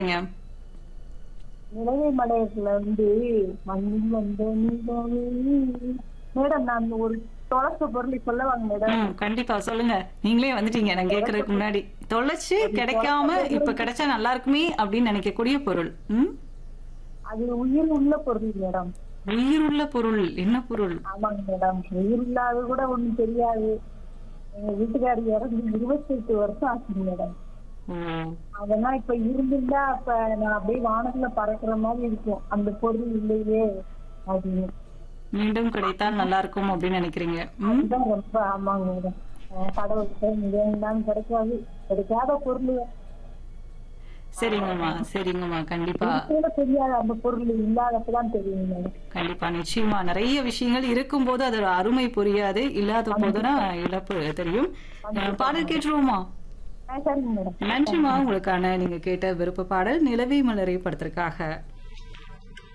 நிலவை மலையத்துல வந்து மண்ணில் வந்த நிலவே மேடம் நான் ஒரு தொலைச்ச பொருளை சொல்லவாங்க மேடம் ம் கண்டிப்பா சொல்லுங்க நீங்களே வந்துட்டீங்க நான் கேக்குறதுக்கு முன்னாடி தொலைச்சு கிடைக்காம இப்ப கிடைச்சா நல்லா இருக்குமே அப்படின்னு நினைக்கக்கூடிய பொருள் ம் அது உயிர் உள்ள பொருள் மேடம் உயிருள்ள பொருள் என்ன பொருள் ஆமாங்க மேடம் உயிர் இல்லாத கூட ஒண்ணும் தெரியாது எங்க வீட்டுக்காரி இறந்து இருபத்தி எட்டு வருஷம் ஆச்சுங்க மேடம் ஓ அதெல்லாம் இப்ப இருந்திருந்தா அப்ப நான் அப்படியே வானத்துல பறக்குற மாதிரி இருக்கும் அந்த பொருள் இல்லையே அப்படின்னு மீண்டும் கிடைத்தால் நல்லா இருக்கும் அப்படின்னு நினைக்கிறீங்க ம் அதுதான் ரொம்ப ஆமாங்க மேடம் அஹ் கடவுளுக்கு வேண்டாம் கிடைக்காது கிடைக்காத பொருள் சரிங்கம்மா சரிங்கம்மா கண்டிப்பா கூட தெரியாது அந்த பொருள் இல்லாதப்பதான் தெரியும் மேடம் கண்டிப்பா நிச்சயமா நிறைய விஷயங்கள் இருக்கும்போது அதோட அருமை புரியாது இல்லாத போதுதான் இழப்பு தெரியும் அஹ், பாடல் கேட்டுருவோமா ஆ, சரிங்க மேடம் நன்றிமா உங்களுக்கான நீங்க கேட்ட விருப்ப பாடல் நிலவே மலரை படத்திற்காக